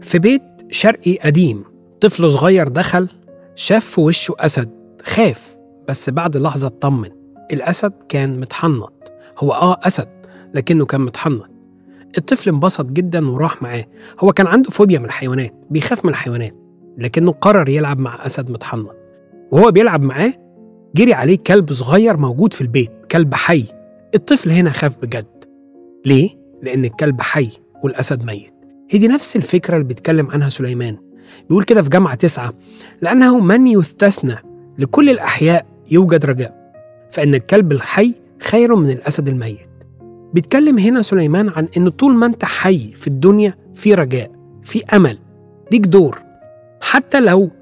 في بيت شرقي قديم طفل صغير دخل شاف في وشه أسد خاف بس بعد لحظة اطمن الأسد كان متحنط هو آه أسد لكنه كان متحنط الطفل انبسط جدا وراح معاه هو كان عنده فوبيا من الحيوانات بيخاف من الحيوانات لكنه قرر يلعب مع أسد متحنط وهو بيلعب معاه جري عليه كلب صغير موجود في البيت كلب حي الطفل هنا خاف بجد ليه؟ لأن الكلب حي والأسد ميت هي دي نفس الفكرة اللي بيتكلم عنها سليمان بيقول كده في جامعة تسعة لأنه من يستثنى لكل الأحياء يوجد رجاء فإن الكلب الحي خير من الأسد الميت بيتكلم هنا سليمان عن إن طول ما أنت حي في الدنيا في رجاء في أمل ليك دور حتى لو